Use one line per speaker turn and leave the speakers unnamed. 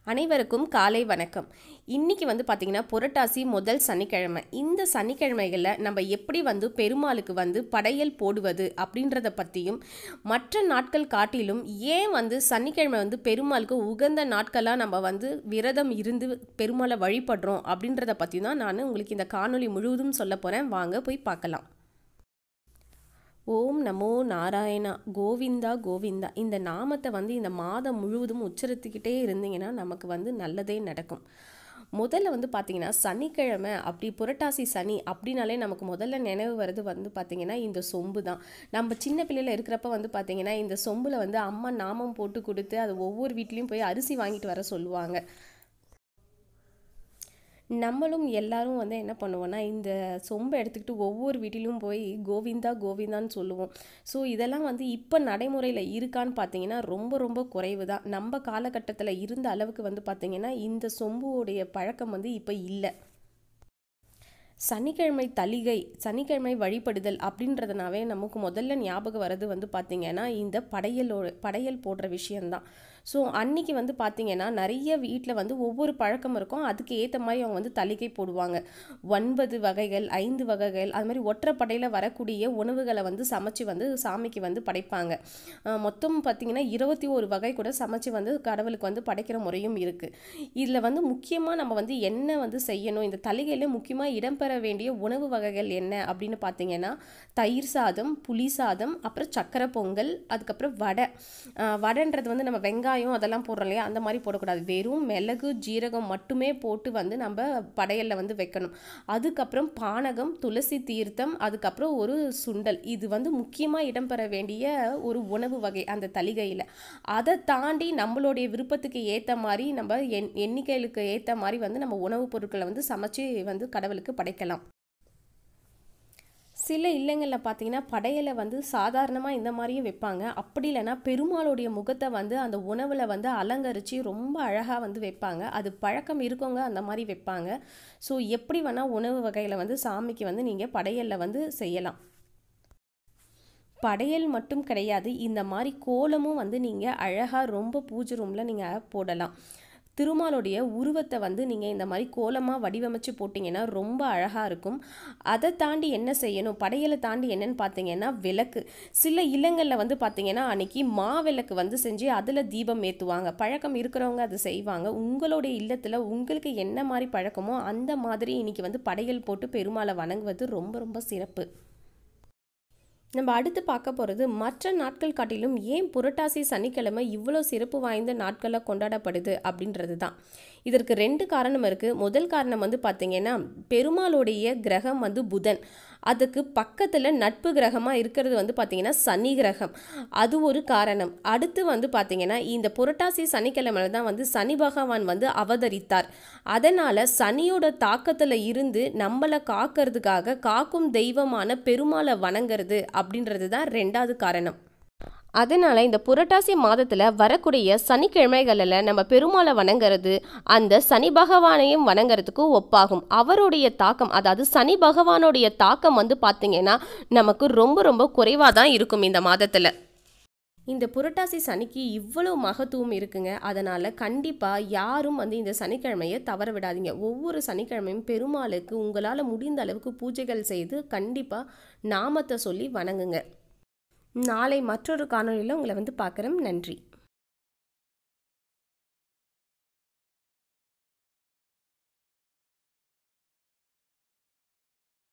அனைவருக்கும் காலை வணக்கம் இன்னைக்கு வந்து பார்த்தீங்கன்னா புரட்டாசி முதல் சனிக்கிழமை இந்த சனிக்கிழமைகளில் நம்ம எப்படி வந்து பெருமாளுக்கு வந்து படையல் போடுவது அப்படின்றத பற்றியும் மற்ற நாட்கள் காட்டிலும் ஏன் வந்து சனிக்கிழமை வந்து பெருமாளுக்கு உகந்த நாட்களாக நம்ம வந்து விரதம் இருந்து பெருமாளை வழிபடுறோம் அப்படின்றத பற்றி தான் நான் உங்களுக்கு இந்த காணொளி முழுவதும் சொல்ல போகிறேன் வாங்க போய் பார்க்கலாம் ஓம் நமோ நாராயணா கோவிந்தா கோவிந்தா இந்த நாமத்தை வந்து இந்த மாதம் முழுவதும் உச்சரித்துக்கிட்டே இருந்தீங்கன்னா நமக்கு வந்து நல்லதே நடக்கும் முதல்ல வந்து பார்த்தீங்கன்னா சனிக்கிழமை அப்படி புரட்டாசி சனி அப்படின்னாலே நமக்கு முதல்ல நினைவு வருது வந்து பார்த்தீங்கன்னா இந்த சொம்பு தான் நம்ம சின்ன பிள்ளையில இருக்கிறப்ப வந்து பார்த்தீங்கன்னா இந்த சொம்பில் வந்து அம்மா நாமம் போட்டு கொடுத்து அது ஒவ்வொரு வீட்லேயும் போய் அரிசி வாங்கிட்டு வர சொல்லுவாங்க நம்மளும் எல்லாரும் வந்து என்ன பண்ணுவோம்னா இந்த சொம்பை எடுத்துக்கிட்டு ஒவ்வொரு வீட்டிலும் போய் கோவிந்தா கோவிந்தான்னு சொல்லுவோம் ஸோ இதெல்லாம் வந்து இப்போ நடைமுறையில் இருக்கான்னு பார்த்தீங்கன்னா ரொம்ப ரொம்ப குறைவு தான் நம்ம காலகட்டத்தில் இருந்த அளவுக்கு வந்து பார்த்தீங்கன்னா இந்த சொம்புவோடைய பழக்கம் வந்து இப்போ இல்லை சனிக்கிழமை தளிகை சனிக்கிழமை வழிபடுதல் அப்படின்றதுனாவே நமக்கு முதல்ல ஞாபகம் வர்றது வந்து பார்த்திங்கன்னா இந்த படையலோட படையல் போடுற விஷயந்தான் ஸோ அன்னைக்கு வந்து பார்த்திங்கன்னா நிறைய வீட்டில் வந்து ஒவ்வொரு பழக்கம் இருக்கும் அதுக்கு ஏற்ற மாதிரி அவங்க வந்து தளிகை போடுவாங்க ஒன்பது வகைகள் ஐந்து வகைகள் அது மாதிரி ஒற்றைப்படையில் வரக்கூடிய உணவுகளை வந்து சமைச்சு வந்து சாமிக்கு வந்து படைப்பாங்க அஹ் மொத்தம் பார்த்திங்கன்னா இருபத்தி ஒரு வகை கூட சமைச்சு வந்து கடவுளுக்கு வந்து படைக்கிற முறையும் இருக்குது இதில் வந்து முக்கியமாக நம்ம வந்து என்ன வந்து செய்யணும் இந்த தளிகையில் முக்கியமாக இடம்பெற வேண்டிய உணவு வகைகள் என்ன அப்படின்னு பார்த்தீங்கன்னா தயிர் சாதம் புளி சாதம் அப்புறம் சக்கரை பொங்கல் அதுக்கப்புறம் வடை அஹ் வடைன்றது வந்து நம்ம வெங்காயம் அதெல்லாம் போடுறோம் இல்லையா அந்த மாதிரி போடக்கூடாது வெறும் மிளகு ஜீரகம் மட்டுமே போட்டு வந்து நம்ம படையலில் வந்து வைக்கணும் அதுக்கப்புறம் பானகம் துளசி தீர்த்தம் அதுக்கப்புறம் ஒரு சுண்டல் இது வந்து முக்கியமாக இடம்பெற வேண்டிய ஒரு உணவு வகை அந்த தளிகையில் அதை தாண்டி நம்மளுடைய விருப்பத்துக்கு ஏற்ற மாதிரி நம்ம எண் எண்ணிக்கைகளுக்கு ஏற்ற மாதிரி வந்து நம்ம உணவுப் பொருட்களை வந்து சமைச்சு வந்து கடவுளுக்கு படைக்கலாம் சில இல்லங்களில் பார்த்தீங்கன்னா படையலை வந்து சாதாரணமாக இந்த மாதிரியும் வைப்பாங்க அப்படி இல்லைன்னா பெருமாளுடைய முகத்தை வந்து அந்த உணவில் வந்து அலங்கரித்து ரொம்ப அழகாக வந்து வைப்பாங்க அது பழக்கம் இருக்கவங்க அந்த மாதிரி வைப்பாங்க ஸோ எப்படி வேணால் உணவு வகையில் வந்து சாமிக்கு வந்து நீங்கள் படையலில் வந்து செய்யலாம் படையல் மட்டும் கிடையாது இந்த மாதிரி கோலமும் வந்து நீங்கள் அழகாக ரொம்ப பூஜை ரூமில் நீங்கள் போடலாம் திருமாலுடைய உருவத்தை வந்து நீங்கள் இந்த மாதிரி கோலமாக வடிவமைச்சு போட்டிங்கன்னா ரொம்ப அழகாக இருக்கும் அதை தாண்டி என்ன செய்யணும் படையலை தாண்டி என்னன்னு பார்த்தீங்கன்னா விளக்கு சில இல்லங்களில் வந்து பார்த்தீங்கன்னா அன்னைக்கு மா விளக்கு வந்து செஞ்சு அதில் தீபம் ஏற்றுவாங்க பழக்கம் இருக்கிறவங்க அதை செய்வாங்க உங்களுடைய இல்லத்தில் உங்களுக்கு என்ன மாதிரி பழக்கமோ அந்த மாதிரி இன்னைக்கு வந்து படையல் போட்டு பெருமாளை வணங்குவது ரொம்ப ரொம்ப சிறப்பு நம்ம அடுத்து பார்க்க போகிறது மற்ற நாட்கள் காட்டிலும் ஏன் புரட்டாசி சனிக்கிழமை இவ்வளோ சிறப்பு வாய்ந்த நாட்களில் கொண்டாடப்படுது அப்படின்றது தான் இதற்கு ரெண்டு காரணம் இருக்குது முதல் காரணம் வந்து பார்த்திங்கன்னா பெருமாளுடைய கிரகம் வந்து புதன் அதுக்கு பக்கத்தில் நட்பு கிரகமாக இருக்கிறது வந்து பார்த்திங்கன்னா சனி கிரகம் அது ஒரு காரணம் அடுத்து வந்து பார்த்திங்கன்னா இந்த புரட்டாசி சனிக்கிழமையில தான் வந்து சனி பகவான் வந்து அவதரித்தார் அதனால் சனியோட தாக்கத்தில் இருந்து நம்மளை காக்கிறதுக்காக காக்கும் தெய்வமான பெருமாளை வணங்குறது அப்படின்றது தான் ரெண்டாவது காரணம் அதனால் இந்த புரட்டாசி மாதத்தில் வரக்கூடிய சனிக்கிழமைகளில் நம்ம பெருமாளை வணங்குறது அந்த சனி பகவானையும் வணங்குறதுக்கு ஒப்பாகும் அவருடைய தாக்கம் அதாவது சனி பகவானுடைய தாக்கம் வந்து பார்த்திங்கன்னா நமக்கு ரொம்ப ரொம்ப குறைவாக தான் இருக்கும் இந்த மாதத்தில் இந்த புரட்டாசி சனிக்கு இவ்வளோ மகத்துவம் இருக்குங்க அதனால் கண்டிப்பாக யாரும் வந்து இந்த சனிக்கிழமையை தவற விடாதீங்க ஒவ்வொரு சனிக்கிழமையும் பெருமாளுக்கு உங்களால் முடிந்த அளவுக்கு பூஜைகள் செய்து கண்டிப்பாக நாமத்தை சொல்லி வணங்குங்க நாளை மற்றொரு காணொளியில் உங்களை வந்து பார்க்குறேன் நன்றி